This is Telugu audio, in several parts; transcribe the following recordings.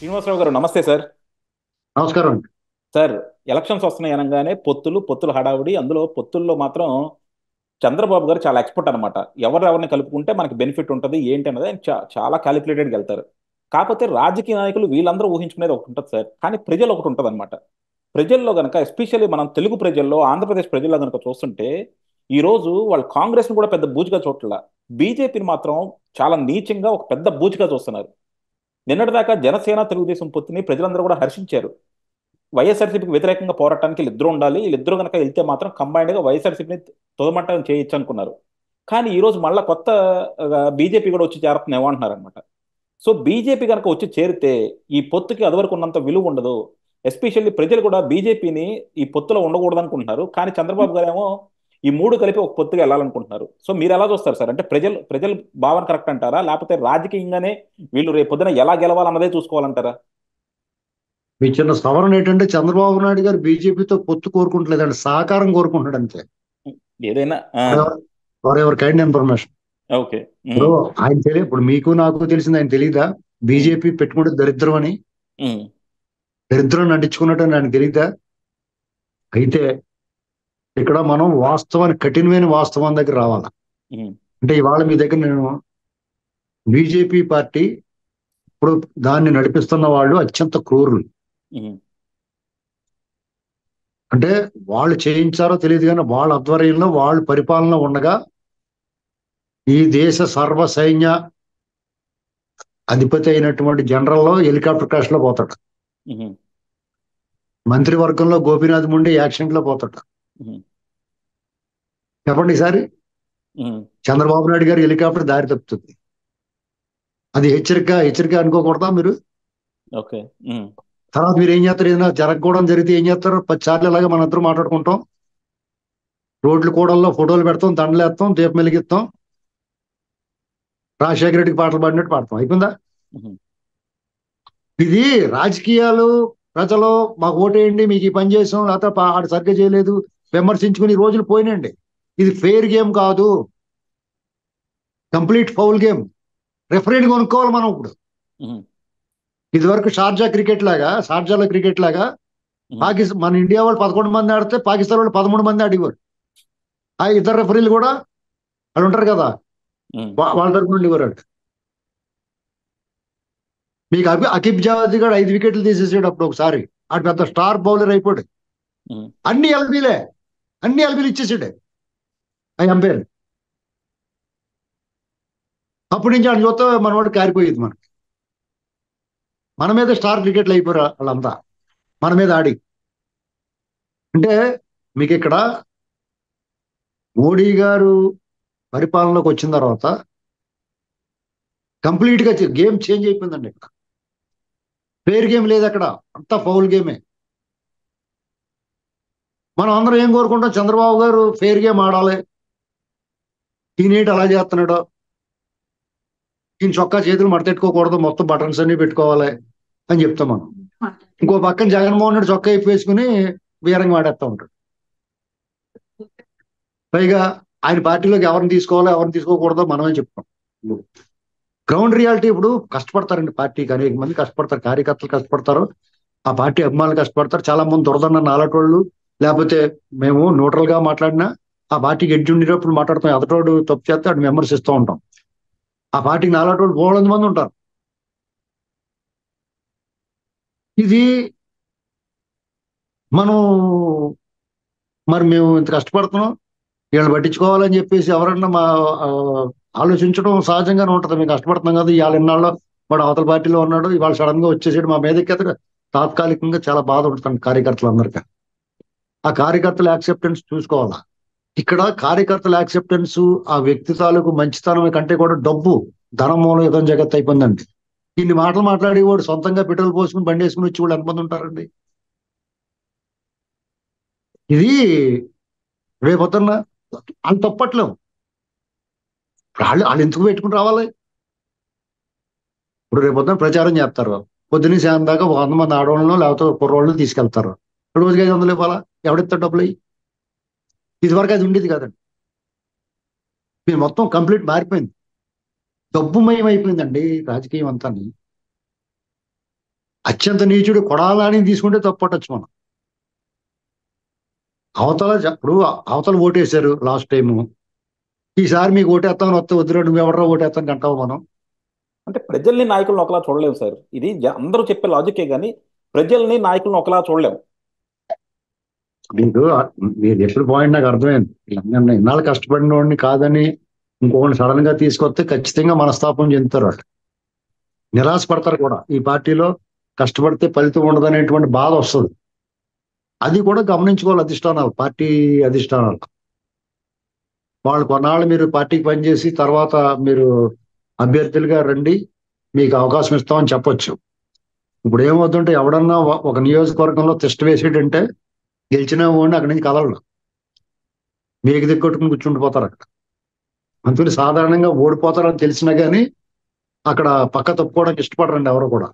శ్రీనివాసరావు గారు నమస్తే సార్ నమస్కారం అండి సార్ ఎలక్షన్స్ వస్తున్నాయి అనగానే పొత్తులు పొత్తుల హడావుడి అందులో పొత్తుల్లో మాత్రం చంద్రబాబు గారు చాలా ఎక్స్పర్ట్ అనమాట ఎవరెవరిని కలుపుకుంటే మనకి బెనిఫిట్ ఉంటుంది ఏంటి అన్నది ఆయన చా- చాలా క్యాలిక్యులేటెడ్గా వెళ్తారు కాకపోతే రాజకీయ నాయకులు వీళ్ళందరూ ఊహించుకునేది ఒకటి ఉంటుంది సార్ కానీ ప్రజలు ఒకటి ఉంటుంది అనమాట ప్రజల్లో గనక ఎస్పెషల్లీ మనం తెలుగు ప్రజల్లో ఆంధ్రప్రదేశ్ ప్రజల్లో గనక చూస్తుంటే ఈ రోజు వాళ్ళు కాంగ్రెస్ని కూడా పెద్ద బూజుగా చూడట్ల బీజేపీని మాత్రం చాలా నీచంగా ఒక పెద్ద బూజుగా చూస్తున్నారు నిన్నటిదాకా జనసేన తెలుగుదేశం పొత్తుని ప్రజలందరూ కూడా హర్షించారు వైఎస్ఆర్సీపీకి వ్యతిరేకంగా పోరాటానికి వీళ్ళిద్దరూ ఉండాలి వీళ్ళిద్దరూ కనుక వెళ్తే మాత్రం కంబైన్డ్గా వైఎస్ఆర్సీపీని తొదమట్టం చేయొచ్చు అనుకున్నారు కానీ ఈ రోజు మళ్ళీ కొత్త బీజేపీ కూడా వచ్చి చేరుతుందేమో అంటున్నారు అనమాట సో బీజేపీ కనుక వచ్చి చేరితే ఈ పొత్తుకి అదివరకు ఉన్నంత విలువ ఉండదు ఎస్పెషల్లీ ప్రజలు కూడా బీజేపీని ఈ పొత్తులో ఉండకూడదు అనుకుంటున్నారు కానీ చంద్రబాబు గారు ఏమో ఈ మూడు కలిపి ఒక పొత్తుగా వెళ్ళాలనుకుంటున్నారు సో మీరు ఎలా చూస్తారు సార్ అంటే ప్రజలు ప్రజల భావన కరెక్ట్ అంటారా లేకపోతే రాజకీయంగానే వీళ్ళు రేపు పొద్దున ఎలా గెలవాలన్నదే చూసుకోవాలంటారా మీ చిన్న సవరణ ఏంటంటే చంద్రబాబు నాయుడు గారు బీజేపీతో పొత్తు కోరుకుంటలేదండి సహకారం కోరుకుంటున్నాడు అంతే ఏదైనా for ever kind information okay ఇప్పుడు ఆయన తెలియ ఇప్పుడు మీకు నాకు తెలిసింది ఆయన తెలియదా బీజేపీ పెట్టుకుంటే దరిద్రం అని దరిద్రం నటించుకున్నట్టు అని ఆయన తెలియదా అయితే ఇక్కడ మనం వాస్తవానికి కఠినమైన వాస్తవం దగ్గర రావాలి అంటే ఇవాళ మీ దగ్గర నేను బీజేపీ పార్టీ ఇప్పుడు దాన్ని నడిపిస్తున్న వాళ్ళు అత్యంత క్రూరులు అంటే వాళ్ళు చేయించారో తెలియదు కానీ వాళ్ళ ఆధ్వర్యంలో వాళ్ళు పరిపాలన ఉండగా ఈ దేశ సర్వ సైన్య అధిపతి అయినటువంటి జనరల్లో హెలికాప్టర్ క్రాష్ లో పోతాడు మంత్రివర్గంలో గోపీనాథ్ ముండే యాక్సిడెంట్ లో పోతాడు చెప్పండి ఈసారి చంద్రబాబు నాయుడు గారి హెలికాప్టర్ దారి తప్పుతుంది అది హెచ్చరిక హెచ్చరిక అనుకోకూడదా మీరు ఓకే తర్వాత మీరు ఏం చేస్తారు ఏదైనా జరగకూడదు జరిగితే ఏం చేస్తారు పది సార్లు ఇలాగే మన ఇద్దరు మాట్లాడుకుంటాం రోడ్లు కూడల్లో ఫోటోలు పెడతాం దండలు వేస్తాం దీపం వెలిగిస్తాం రాజశేఖర రెడ్డికి పాటలు పాడినట్టు పాడతాం అయిపోయిందా ఇది రాజకీయాలు ప్రజలు మాకు ఓటేయండి మీకు ఈ పని చేసాం లేకపోతే పా- ఆడు సరిగ్గా చేయలేదు విమర్శించుకుని ఈ రోజులు పోయినండి ఇది ఫెయిర్ గేమ్ కాదు కంప్లీట్ ఫౌల్ గేమ్ రెఫరీని కొనుక్కోవాలి మనం ఇప్పుడు ఇది వరకు షార్జా క్రికెట్ లాగా షార్జాలో క్రికెట్ లాగా పాకిస్తాన్ మన ఇండియా వాళ్ళు పదకొండు మంది ఆడితే పాకిస్తాన్ వాళ్ళు పదమూడు మంది ఆడేవారు ఆ ఇద్దరు రెఫరీలు కూడా వాళ్ళు ఉంటారు కదా వా- వాళ్ళ తరపు నుండి ఇవ్వరు మీకు అభి అకిబ్ జావద్ కూడా ఐదు వికెట్లు తీసేసాడు అప్పుడు ఒకసారి ఆడు పెద్ద స్టార్ బౌలర్ అయిపోయాడు అన్ని ఎల్బీలే అన్ని ఎల్బీలు ఇచ్చేసాడు ఆ ఎంపైర్ అప్పటి నుంచి ఆడు చూస్తే మన వాడు కారిపోయేది మనకి మన మీద స్టార్ క్రికెట్లు అయిపోయారు వాళ్ళంతా మన మీద ఆడి అంటే మీకు ఇక్కడ మోడీ గారు పరిపాలనలోకి వచ్చిన తర్వాత కంప్లీట్ గా గేమ్ చేంజ్ అయిపోయిందండి ఇక్కడ ఫెయిర్ గేమ్ లేదు అక్కడ అంతా ఫౌల్ గేమే మనం అందరం ఏం కోరుకుంటాం చంద్రబాబు గారు ఫెయిర్ గేమ్ ఆడాలి ఈయనేటి అలా చేస్తున్నాడు ఈయన చొక్కా చేతులు మడతెట్టుకోకూడదు మొత్తం బటన్స్ అన్ని పెట్టుకోవాలి అని చెప్తాం మనం ఇంకో పక్కన జగన్మోహన్ రెడ్డి చొక్కా ఇప్పేసుకుని వీరంగా ఆడేస్తా ఉంటాడు పైగా ఆయన పార్టీలోకి ఎవరిని తీసుకోవాలో ఎవరిని తీసుకోకూడదో మనమే చెప్తాం గ్రౌండ్ రియాలిటీ ఇప్పుడు కష్టపడతారండి పార్టీకి అనేక మంది కష్టపడతారు కార్యకర్తలు కష్టపడతారు ఆ పార్టీ అభిమానులు కష్టపడతారు చాలా మంది దొరదన్న నాలటోళ్ళు లేకపోతే మేము న్యూట్రల్ గా మాట్లాడినా ఆ పార్టీకి ఎడ్జి ఉండేటప్పుడు మాట్లాడతాం ఎదటోడు తప్పు చేస్తే అటు విమర్శిస్తూ ఉంటాం ఆ పార్టీకి నాలటోళ్ళు బోళ్ళంది మంది ఉంటారు ఇది మనం మరి మేము ఇంత కష్టపడుతున్నాం వీళ్ళని పట్టించుకోవాలని చెప్పేసి ఎవరన్నా మా ఆ, ఆలోచించడం సహజంగానే ఉంటుంది మేము కష్టపడుతున్నాం కదా ఇవాళ ఎన్నాళ్ళు వాడు అవతల పార్టీలో ఉన్నాడు ఇవాళ సడన్ గా వచ్చేసాడు మా మీదకి ఎత్తగా తాత్కాలికంగా చాలా బాధ ఉంటుంది కార్యకర్తలందరికీ ఆ కార్యకర్తల యాక్సెప్టెన్స్ చూసుకోవాలా ఇక్కడ కార్యకర్తల యాక్సెప్టెన్స్ ఆ వ్యక్తి తాలూకు మంచితనం కంటే కూడా డబ్బు ధనం మూలం ఇదం జగత్ అయిపోయిందండి ఇన్ని మాటలు మాట్లాడేవాడు సొంతంగా పెట్రోల్ పోసుకుని బండి వేసుకుని వచ్చి వాళ్ళు ఎంతమంది ఉంటారండి ఇది రేపొద్దున్న వాళ్ళు తప్పట్లేము వాళ్ళు వాళ్ళు ఎందుకు పెట్టుకుని రావాలి ఇప్పుడు రేపొద్దున ప్రచారం చేస్తారు పొద్దున్న సాయం దాకా ఒక వంద మంది ఆడవాళ్ళను లేకపోతే కుర్రోళ్ళని తీసుకెళ్తారు రోజుకి ఐదు వందలు ఇవ్వాలా ఎవడిస్తాడు డబ్బులు అయ్యి ఇది వరకు అది ఉండేది కదండి ఇది మొత్తం కంప్లీట్ మారిపోయింది డబ్బుమయం అయిపోయిందండి రాజకీయం అంతా అత్యంత నీచుడు కొడాలని తీసుకుంటే తప్పట్టచ్చు మనం అవతల జ- ఇప్పుడు అవతల ఓటేశారు లాస్ట్ టైము ఈసారి మీకు ఓటేస్తామని వస్తే వద్దురా నువ్వు ఎవడరా ఓటేస్తాను అంటావు మనం అంటే ప్రజల్ని నాయకులను ఒకలా చూడలేము సార్ ఇది జ- అందరూ చెప్పే లాజికే కానీ ప్రజల్ని నాయకులను ఒకలా చూడలేము మీకు మీరు ఎప్పుడు పాయింట్ నాకు అర్థమైంది వీళ్ళందరినీ ఇన్నాళ్ళు కష్టపడిన వాడిని కాదని ఇంకొకరిని సడన్ గా తీసుకొస్తే ఖచ్చితంగా మనస్తాపం చెందుతారు వాళ్ళు నిరాశ పడతారు కూడా ఈ పార్టీలో కష్టపడితే ఫలితం ఉండదనేటువంటి బాధ వస్తుంది అది కూడా గమనించుకోవాలి అధిష్టానాలు పార్టీ అధిష్టానాలు వాళ్ళు కొన్నాళ్ళు మీరు పార్టీకి పనిచేసి తర్వాత మీరు అభ్యర్థులుగా రండి మీకు అవకాశం ఇస్తామని చెప్పొచ్చు ఇప్పుడు ఏమవుతుంటే ఎవడన్నా ఒక- ఒక నియోజకవర్గంలో తిష్ట వేసేటంటే గెలిచిన ఓడిని అక్కడి నుంచి కదలడు మీకు దిక్కొట్టుకుని కూర్చుండిపోతారు అక్కడ అందుకని సాధారణంగా ఓడిపోతారని తెలిసినా కానీ అక్కడ పక్క తప్పుకోవడానికి ఇష్టపడరండి ఎవరు కూడా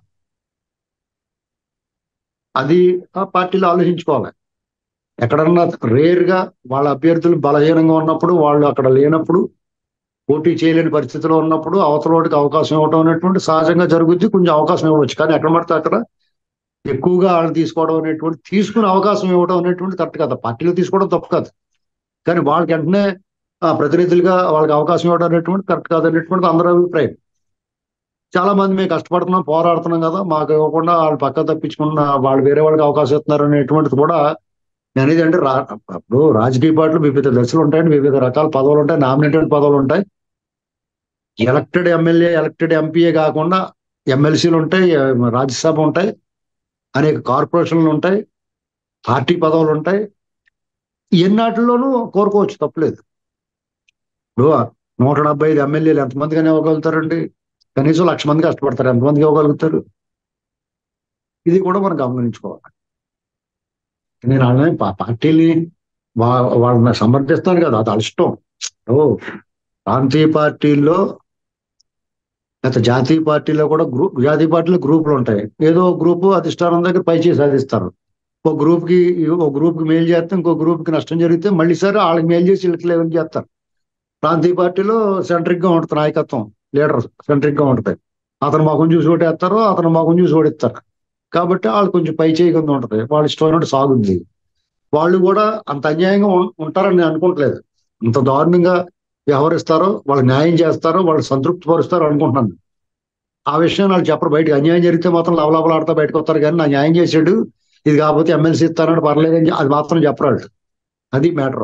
అది ఆ పార్టీలో ఆలోచించుకోవాలి ఎక్కడన్నా రేర్ గా వాళ్ళ అభ్యర్థులు బలహీనంగా ఉన్నప్పుడు వాళ్ళు అక్కడ లేనప్పుడు పోటీ చేయలేని పరిస్థితిలో ఉన్నప్పుడు అవతల వాడికి అవకాశం ఇవ్వడం అనేటువంటి సహజంగా జరుగుద్ది కొంచెం అవకాశం ఇవ్వచ్చు కానీ ఎక్కడ పడితే అక్కడ ఎక్కువగా వాళ్ళు తీసుకోవడం అనేటువంటి తీసుకునే అవకాశం ఇవ్వడం అనేటువంటి కరెక్ట్ కాదు పార్టీలో తీసుకోవడం తప్పు కాదు కానీ వాళ్ళకి వెంటనే ఆ, ప్రతినిధులుగా వాళ్ళకి అవకాశం ఇవ్వడం అనేటువంటి కరెక్ట్ కాదు అనేటువంటి అందరి అభిప్రాయం చాలా మంది మేము కష్టపడుతున్నాం పోరాడుతున్నాం కదా మాకు ఇవ్వకుండా వాళ్ళు పక్క తప్పించుకున్న వాళ్ళు వేరే వాళ్ళకి అవకాశం ఇస్తున్నారు అనేటువంటిది కూడా నేను అనేది అంటే రా ఇప్పుడు రాజకీయ పార్టీలు వివిధ దశలు ఉంటాయండి వివిధ రకాల పదవులు ఉంటాయి నామినేటెడ్ పదవులు ఉంటాయి ఎలక్టెడ్ ఎమ్మెల్యే ఎలక్టెడ్ ఎంపీఏ కాకుండా ఎమ్మెల్సీలు ఉంటాయి రాజ్యసభ ఉంటాయి అనేక కార్పొరేషన్లు ఉంటాయి పార్టీ పదవులు ఉంటాయి ఎన్నాటిలోనూ కోరుకోవచ్చు తప్పలేదు ఇప్పుడు నూట డెబ్బై ఐదు ఎమ్మెల్యేలు ఎంతమందిగానే ఇవ్వగలుగుతారండి కనీసం లక్ష మంది కష్టపడతారు ఎంతమందికి ఇవ్వగలుగుతారు ఇది కూడా మనం గమనించుకోవాలి నేను వాళ్ళని పా- పార్టీని వా వాళ్ళని సమర్థిస్తాను కదా అది వాళ్ళ ఇష్టం ఓ ప్రాంతీయ పార్టీల్లో గత జాతీయ పార్టీలో కూడా గ్రూప్ జాతీయ పార్టీలో గ్రూపులు ఉంటాయి ఏదో గ్రూపు అధిష్టానం దగ్గర పై చేసి సాధిస్తారు ఒక గ్రూప్ కి ఒక గ్రూప్ కి మేలు చేస్తే ఇంకో గ్రూప్ కి నష్టం జరిగితే మళ్ళీ సరే వాళ్ళకి మేలు చేసి వీళ్ళకి లేవని చేస్తారు ప్రాంతీయ పార్టీలో సెంట్రిక్ గా ఉంటుంది నాయకత్వం లీడర్ సెంట్రిక్ గా ఉంటుంది అతను మొఖం చూసి ఓటేస్తారు అతను మొఖం చూసి ఓడిస్తారు కాబట్టి వాళ్ళు కొంచెం పై చేయకుండా ఉంటది వాళ్ళు ఇష్టమైనట్టు సాగుద్ది వాళ్ళు కూడా అంత అన్యాయంగా ఉం- ఉంటారని నేను అనుకోవట్లేదు అంత దారుణంగా వ్యవహరిస్తారో వాళ్ళు న్యాయం చేస్తారో వాళ్ళు సంతృప్తి పరుస్తారో అనుకుంటున్నాను ఆ విషయం వాళ్ళు చెప్పరు బయటకు అన్యాయం జరిగితే మాత్రం లవలవలాడుతూ బయటకు వస్తారు కానీ నా న్యాయం చేసాడు ఇది కాకపోతే ఎమ్మెల్సీ ఇస్తానని పర్లేదని చె- అది మాత్రం చెప్పరు వాళ్ళు అది మ్యాటర్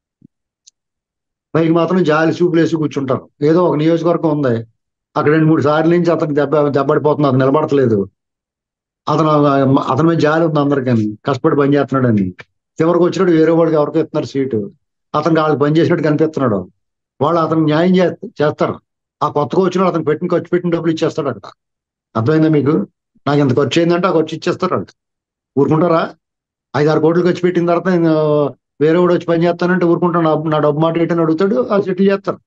పైకి మాత్రం జాలి చూపులు వేసి కూర్చుంటారు ఏదో ఒక నియోజకవర్గం ఉంది అక్కడ రెండు మూడు సార్లు నుంచి అతనికి దెబ్బ దెబ్బడిపోతుంది అతను నిలబడతలేదు అతను అతని మీద జాలి ఉంది అందరికని కష్టపడి పని చేస్తున్నాడని చివరికి వచ్చినట్టు వేరే వాడికి ఎవరికో ఇస్తున్నారు సీటు అతనికి వాళ్ళు పని చేసినట్టు కనిపిస్తున్నాడు వాళ్ళు అతను న్యాయం చే- చేస్తారు ఆ కొత్తగా వచ్చిన అతను పెట్టిన ఖర్చు పెట్టిన డబ్బులు ఇచ్చేస్తాడు అక్కడ అర్థమైందా మీకు నాకు ఇంత ఖర్చు అయిందంటే ఆ ఖర్చు ఇచ్చేస్తారు వాళ్ళు ఊరుకుంటారా ఐదు ఆరు కోట్లు ఖర్చు పెట్టిన తర్వాత నేను వేరే వాడు వచ్చి పని చేస్తానంటే ఊరుకుంటాను నా- నా డబ్బు మాట ఏంటని అడుగుతాడు ఆ సెటిల్ చేస్తారు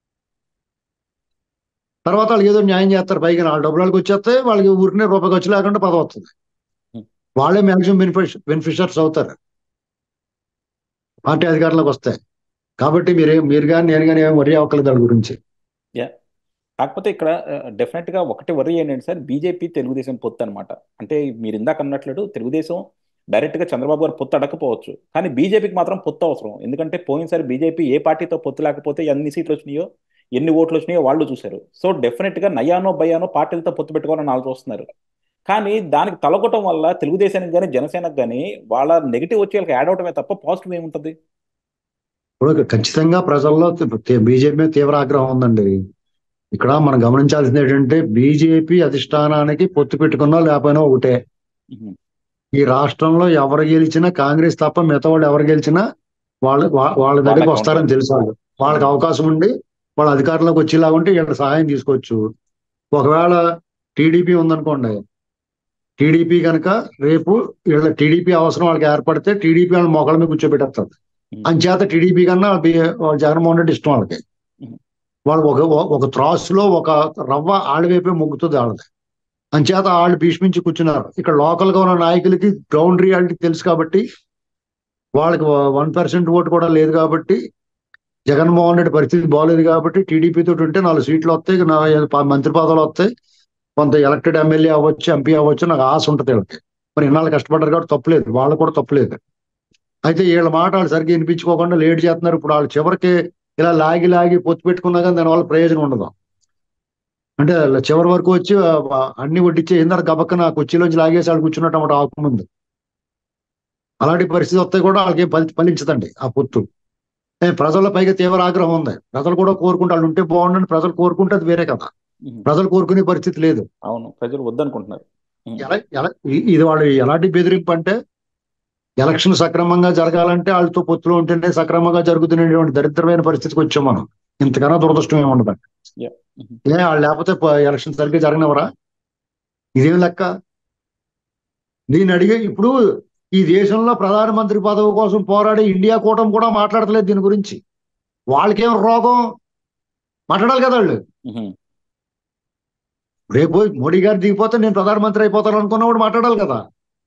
తర్వాత వాళ్ళకి ఏదో న్యాయం చేస్తారు పైగా వాళ్ళ డబ్బులు వాళ్ళకి వచ్చేస్తే వాళ్ళకి ఊరికనే రూపాయి ఖర్చు లేకుండా పదవి వస్తుంది వాళ్ళే మ్యాక్సిమం బెనిఫిష్ బెనిఫిషియర్స్ అవుతారు పార్టీ అధికారంలోకి వస్తాయి కాబట్టి మీరే మీరు కానీ నేను కానీ ఏం వరి అవ్వకలేదు దాని గురించి కాకపోతే ఇక్కడ డెఫినెట్ గా ఒకటి వరి ఏంటంటే సార్ బీజేపీ తెలుగుదేశం పొత్తు అనమాట అంటే మీరు ఇందాక అన్నట్లు తెలుగుదేశం డైరెక్ట్ గా చంద్రబాబు గారు పొత్తు అడగకపోవచ్చు కానీ బీజేపీకి మాత్రం పొత్తు అవసరం ఎందుకంటే పోయినసారి బీజేపీ ఏ పార్టీతో పొత్తు లేకపోతే ఎన్ని సీట్లు వచ్చినాయో ఎన్ని ఓట్లు వచ్చినాయో వాళ్ళు చూశారు సో డెఫినెట్ గా నయానో భయానో పార్టీలతో పొత్తు పెట్టుకోవాలని వాళ్ళు చూస్తున్నారు కానీ దానికి తలగొట్టం వల్ల తెలుగుదేశానికి కానీ జనసేనకు కానీ వాళ్ళ నెగిటివ్ వచ్చి వాళ్ళకి యాడ్ అవటమే తప్ప పాజిటివ్ ఏముంటుంది ఇప్పుడు ఖచ్చితంగా ప్రజల్లో బీజేపీ మీద తీవ్ర ఆగ్రహం ఉందండి ఇక్కడ మనం గమనించాల్సింది ఏంటంటే బీజేపీ అధిష్టానానికి పొత్తు పెట్టుకున్నా లేకపోయినా ఒకటే ఉహు. ఈ రాష్ట్రంలో ఎవరు గెలిచినా కాంగ్రెస్ తప్ప మిగతా వాళ్ళు ఎవరు గెలిచినా వాళ్ళు వా- వాళ్ళ దగ్గరికి వాళ్ళకి వస్తారని తెలుసు వాళ్ళు వాళ్ళకి అవకాశం ఉండి వాళ్ళ అధికారంలోకి వచ్చేలా ఉంటే వీళ్ళ సహాయం తీసుకోవచ్చు ఒకవేళ టీడీపీ ఉందనుకోండి టీడీపీ కనుక రేపు వీళ్ళ టీడీపీ అవసరం వాళ్ళకి ఏర్పడితే టీడీపీ వాళ్ళ మొక్కల మీద కూర్చోబెట్టేస్తారు అంచేత టీడీపీ కన్నా బి- వాళ్ళ జగన్మోహన్ రెడ్డి ఇష్టం వాళ్ళకి ఉహు. వాళ్ళు ఒక ఒక త్రాసులో ఒక రవ్వ ఆళ్ళ వైపే మొగ్గుతుంది వాళ్ళది అంచేత వాళ్ళు భీష్మించి కూర్చున్నారు ఇక్కడ లోకల్ గా ఉన్న నాయకులకి గ్రౌండ్ రియాలిటీ తెలుసు కాబట్టి వాళ్ళకి వన్ పర్సెంట్ ఓటు కూడా లేదు కాబట్టి జగన్మోహన్ రెడ్డి పరిస్థితి బాగలేదు కాబట్టి టీడీపీ తోటి ఉంటే నాలుగు సీట్లు వస్తాయి నా- ప- మంత్రి పదవులు వస్తాయి కొంత ఎలక్టెడ్ ఎమ్మెల్యే అవ్వచ్చు ఎంపీ అవ్వచ్చు నాకు ఆశ ఉంటుంది వీళ్ళకి మరి ఇన్నాళ్ళు కష్టపడ్డారు కాబట్టి తప్పులేదు వాళ్ళు కూడా తప్పులేదు అయితే వీళ్ళ మాట వాళ్ళు సరిగ్గా వినిపించుకోకుండా లేట్ చేస్తున్నారు ఇప్పుడు వాళ్ళు చివరికి ఇలా లాగి లాగి పొత్తు పెట్టుకున్నా కానీ దానివల్ల ప్రయోజనం ఉండదు అంటే వాళ్ళ చివరి వరకు వచ్చి ఆ, ఆ, అన్ని వడ్డిచ్చే ఇందర గబక్కన కుర్చీలోంచి లాగేసి వాళ్ళు కూర్చున్నట్టు అన్నమాట ఆకుముందు అలాంటి పరిస్థితి వస్తే కూడా వాళ్ళకి ఏం ఫలి ఫలించదండి ఆ పొత్తు ఏ, ప్రజల పైగా తీవ్ర ఆగ్రహం ఉంది ప్రజలు కూడా కోరుకుంటే వాళ్ళు ఉంటే బాగుండని ప్రజలు కోరుకుంటే అది వేరే కదా ఉహు. ప్రజలు కోరుకునే పరిస్థితి లేదు అవును ప్రజలు వద్దనుకుంటున్నారు ఉహు. ఎలా ఎలా ఇ- ఇది వాళ్ళు ఎలాంటి బెదిరింపు అంటే ఎలక్షన్ సక్రమంగా జరగాలంటే వాళ్ళతో పొత్తులో ఉంటేనే సక్రమంగా జరుగుతున్నటువంటి దరిద్రమైన పరిస్థితికి వచ్చాం మనం ఇంతకన్నా దురదృష్టం ఏమి ఉండదు Yeah. Mhm. ఏ వాళ్ళు లేకపోతే ప- ఎలక్షన్ సరిగ్గా జరగనివరా ఇదేం లెక్క నేను అడిగే ఇప్పుడు ఈ దేశంలో ప్రధానమంత్రి పదవి కోసం పోరాడే ఇండియా కూటమి కూడా మాట్లాడతలేదు దీని గురించి వాళ్ళకేం రోగం మాట్లాడాలి కదా వాళ్ళు ఉహు. రేపు మోడీ గారు దిగిపోతే నేను ప్రధానమంత్రి అయిపోతాను అనుకున్నవాడు మాట్లాడాలి కదా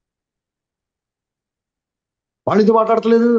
వాళ్ళు ఇది మాట్లాడతలేదు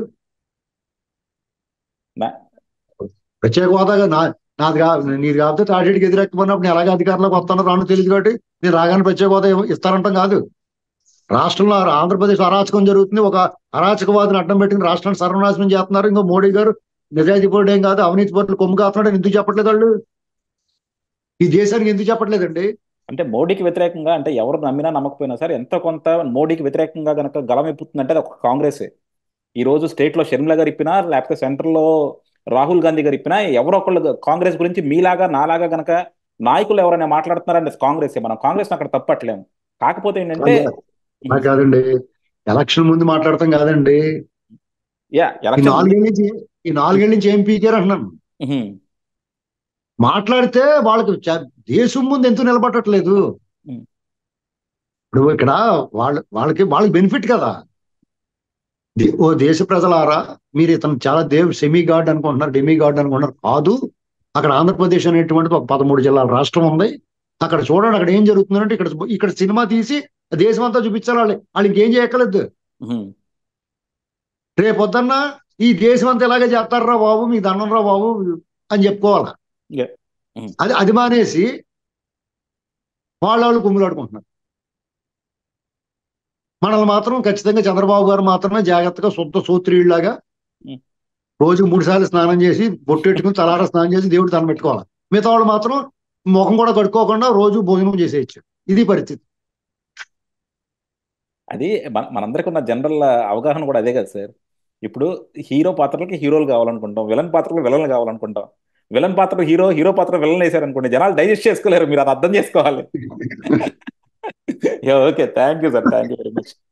నా- ప్రత్యేక హోదాగా నా నాది కా నీది కాకపోతే తాటికి ఎదురెక్కమన్నప్పుడు నేను ఎలాగ అధికారంలోకి వస్తానో రాను తెలియదు కాబట్టి నేను రాగానే ప్రత్యేక హోదా ఇవ్వ- ఇస్తానంటాం కాదు రాష్ట్రంలో ఆంధ్రప్రదేశ్ అరాచకం జరుగుతుంది ఒక అరాచకవాదిని అడ్డం పెట్టుకుని రాష్ట్రాన్ని సర్వనాశనం చేస్తున్నారు ఇంకో మోడీ గారు నిజాయితీ పరుడు ఏం కాదు అవినీతి పరులు కొమ్ము కాస్తున్నాడు ఎందుకు చెప్పట్లేదు వాళ్ళు ఈ దేశానికి ఎందుకు చెప్పట్లేదండి అంటే మోడీకి వ్యతిరేకంగా అంటే ఎవరు నమ్మినా నమ్మకపోయినా సరే ఎంత కొంత మోడీకి వ్యతిరేకంగా గనక గలమెప్పుతుందంటే అది ఒక కాంగ్రెసే ఈ రోజు స్టేట్ లో షర్మిల గారు ఇప్పినా లేకపోతే సెంటర్ లో రాహుల్ గాంధీ గారు ఇప్పినా ఎవరో ఒకళ్ళు కాంగ్రెస్ గురించి మీలాగా నాలాగా గనక నాయకులు ఎవరైనా మాట్లాడుతున్నారంటే కాంగ్రెసే మనం కాంగ్రెస్ అక్కడ తప్పట్లేము కాకపోతే ఏంటంటే అలా కాదండి ఎలక్షన్ ముందు మాట్లాడతాం కాదండి యా ఈ ఎలక్షన్ నాలుగేళ్ళ నుంచి ఈ నాలుగేళ్ళ నుంచి ఏం పీకారు అంటున్నాను ఉహు. మాట్లాడితే వాళ్ళకి చ- దేశం ముందు ఎందుకు నిలబడట్లేదు ఉం. ఇప్పుడు ఇక్కడ వాళ్ళ వాళ్ళకి వాళ్ళకి బెనిఫిట్ కదా దే- ఓ దేశ ప్రజలారా మీరు ఇతను చాలా దేవ్ సెమీ గాడ్ అనుకుంటున్నారు డెమీ గాడ్ అనుకుంటున్నారు కాదు అక్కడ ఆంధ్రప్రదేశ్ అనేటువంటిది ఒక పదమూడు జిల్లాల రాష్ట్రం ఉంది అక్కడ చూడండి అక్కడ ఏం జరుగుతుందంటే ఇక్కడ ఇక్కడ సినిమా తీసి దేశం అంతా చూపించాలి వాళ్ళు వాళ్ళు ఇంకేం చేయక్కర్లేదు ఉహు. రేపొద్దన్న ఈ దేశం అంతా ఇలాగే చేస్తారా బాబు మీకు దండం రా బాబు అని చెప్పుకోవాలి Yeah. Mhm. అది అది మానేసి వాళ్ళ వాళ్ళు కుమ్ములాడుకుంటున్నారు మనల్ని మాత్రం ఖచ్చితంగా చంద్రబాబు గారు మాత్రమే జాగ్రత్తగా శుద్ధ సూత్రీయులాగా Mm. రోజు మూడు సార్లు స్నానం చేసి బొట్టెట్టుకుని తలార స్నానం చేసి దేవుడు తన పెట్టుకోవాలి మిగతా వాళ్ళు మాత్రం ముఖం కూడా కడుక్కోకుండా రోజు భోజనం చేసేయచ్చు ఇది పరిస్థితి అది మన మనందరికీ ఉన్న జనరల్ అవగాహన కూడా అదే కదా సార్ ఇప్పుడు హీరో పాత్రలకి హీరోలు కావాలనుకుంటాం విలన్ పాత్రలు విలన్లు కావాలనుకుంటాం విలన్ పాత్ర హీరో హీరో పాత్ర విలన్ వేసారనుకోండి జనాలు డైజెస్ట్ చేసుకోలేరు మీరు అది అర్థం చేసుకోవాలి okay thank you sir thank you very much